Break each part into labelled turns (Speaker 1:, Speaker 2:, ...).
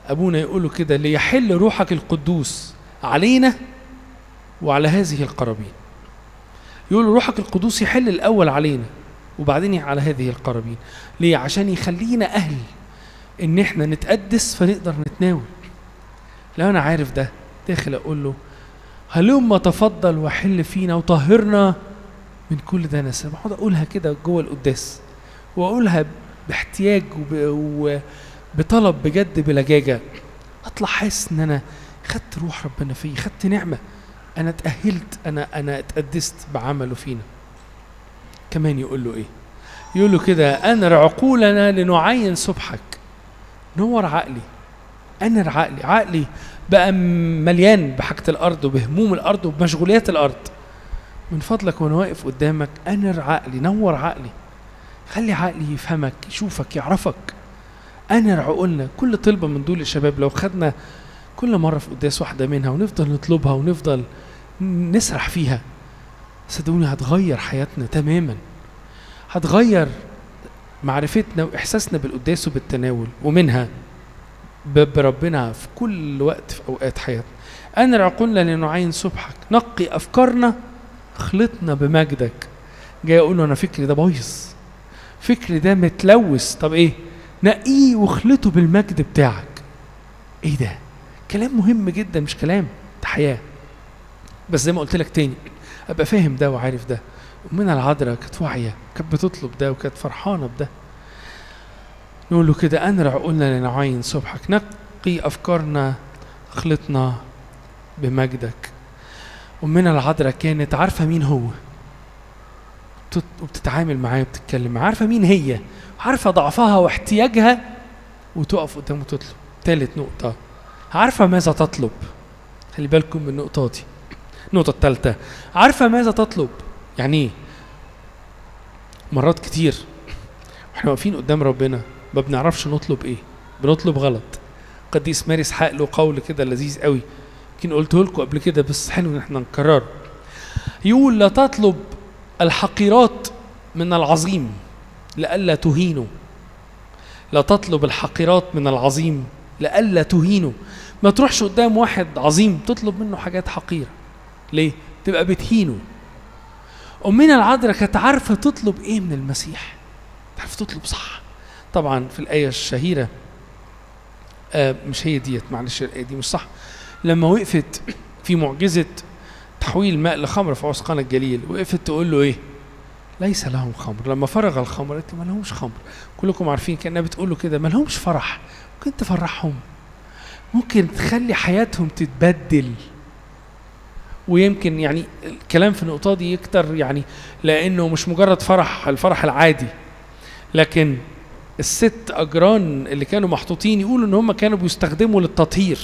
Speaker 1: ابونا يقوله كده ليحل روحك القدوس علينا وعلى هذه القرابين يقول روحك القدوس يحل الاول علينا وبعدين على هذه القرابين ليه عشان يخلينا اهل ان احنا نتقدس فنقدر نتناول لو انا عارف ده داخل اقول له هلما تفضل وحل فينا وطهرنا من كل ده نسى بقعد اقولها كده جوه القداس واقولها باحتياج وب... وبطلب بجد بلجاجه اطلع حاسس ان انا خدت روح ربنا فيا خدت نعمه انا اتاهلت انا انا اتقدست بعمله فينا كمان يقول له ايه يقول له كده انر عقولنا لنعين سبحك نور عقلي انر عقلي عقلي بقى مليان بحاجة الأرض وبهموم الأرض وبمشغوليات الأرض من فضلك وأنا واقف قدامك أنر عقلي نور عقلي خلي عقلي يفهمك يشوفك يعرفك أنر عقولنا كل طلبة من دول الشباب لو خدنا كل مرة في قداس واحدة منها ونفضل نطلبها ونفضل نسرح فيها صدقوني هتغير حياتنا تماما هتغير معرفتنا وإحساسنا بالقداس وبالتناول ومنها بربنا في كل وقت في اوقات حياتنا انا عقولنا لنعين سبحك نقي افكارنا خلطنا بمجدك جاي اقول له انا فكري ده بايظ فكري ده متلوث طب ايه نقيه واخلطه بالمجد بتاعك ايه ده كلام مهم جدا مش كلام ده حياه بس زي ما قلت لك تاني ابقى فاهم ده وعارف ده امنا العذراء كانت واعيه كانت بتطلب ده وكانت فرحانه بده نقول له كده أنرع قلنا لنعين سبحك نقي أفكارنا خلطنا بمجدك أمنا العذراء كانت عارفة مين هو وبتتعامل معاه وبتتكلم معاه عارفة مين هي عارفة ضعفها واحتياجها وتقف قدامه تطلب ثالث نقطة عارفة ماذا تطلب خلي بالكم من النقطة دي النقطة الثالثة عارفة ماذا تطلب يعني ايه مرات كتير واحنا واقفين قدام ربنا ما بنعرفش نطلب ايه بنطلب غلط قديس ماري اسحاق له قول كده لذيذ قوي يمكن قلته لكم قبل كده بس حلو ان احنا نكرره يقول لا تطلب الحقيرات من العظيم لئلا تهينوا لا تطلب الحقيرات من العظيم لئلا تهينوا ما تروحش قدام واحد عظيم تطلب منه حاجات حقيره ليه تبقى بتهينه امنا العذراء كانت عارفه تطلب ايه من المسيح تعرف تطلب صح طبعا في الآية الشهيرة آه مش هي ديت معلش الآية دي مش صح لما وقفت في معجزة تحويل الماء لخمر في عسقان الجليل وقفت تقول له ايه ليس لهم خمر لما فرغ الخمر قالت ما لهمش خمر كلكم عارفين كانها بتقول له كده ما لهمش فرح ممكن تفرحهم ممكن تخلي حياتهم تتبدل ويمكن يعني الكلام في النقطه دي يكتر يعني لانه مش مجرد فرح الفرح العادي لكن الست اجران اللي كانوا محطوطين يقولوا ان هم كانوا بيستخدموا للتطهير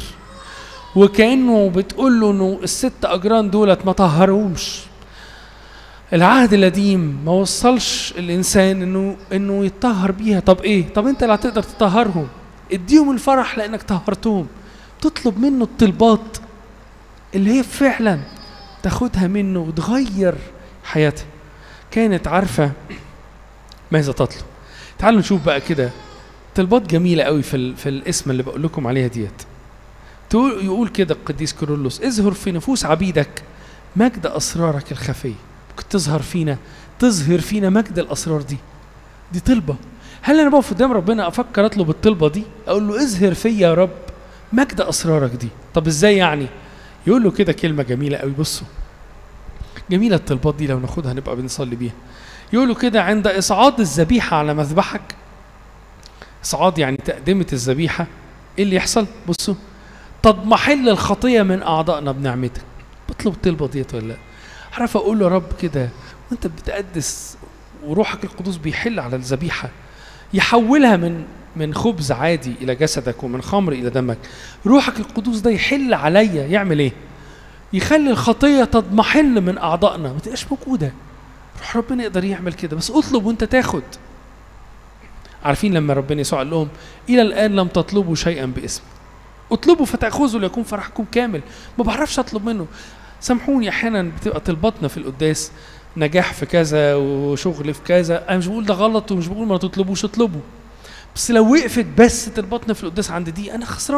Speaker 1: وكانه بتقول له انه الست اجران دولت ما طهروش العهد القديم ما وصلش الانسان انه انه يتطهر بيها طب ايه طب انت اللي هتقدر تطهرهم اديهم الفرح لانك طهرتهم تطلب منه الطلبات اللي هي فعلا تاخدها منه وتغير حياتها كانت عارفه ماذا تطلب تعالوا نشوف بقى كده طلبات جميله قوي في في الاسم اللي بقول لكم عليها ديت تقول يقول كده القديس كيرلس اظهر في نفوس عبيدك مجد اسرارك الخفيه ممكن تظهر فينا تظهر فينا مجد الاسرار دي دي طلبه هل انا بقف قدام ربنا افكر اطلب الطلبه دي اقول له اظهر فيا يا رب مجد اسرارك دي طب ازاي يعني يقول له كده كلمه جميله قوي بصوا جميله الطلبات دي لو ناخدها نبقى بنصلي بيها يقولوا كده عند إصعاد الذبيحة على مذبحك إصعاد يعني تقدمة الذبيحة إيه اللي يحصل؟ بصوا تضمحل الخطية من أعضائنا بنعمتك بطلب الطلبة ديت ولا لا؟ عارف أقول له رب كده وأنت بتقدس وروحك القدوس بيحل على الذبيحة يحولها من من خبز عادي إلى جسدك ومن خمر إلى دمك روحك القدوس ده يحل عليا يعمل إيه؟ يخلي الخطية تضمحل من أعضائنا ما تبقاش موجودة روح ربنا يقدر يعمل كده بس اطلب وانت تاخد عارفين لما ربنا يسوع قال لهم الى الان لم تطلبوا شيئا باسمي اطلبوا فتاخذوا ليكون فرحكم كامل ما بعرفش اطلب منه سامحوني احيانا بتبقى طلباتنا في القداس نجاح في كذا وشغل في كذا انا مش بقول ده غلط ومش بقول ما تطلبوش اطلبوا بس لو وقفت بس طلباتنا في القداس عند دي انا خسران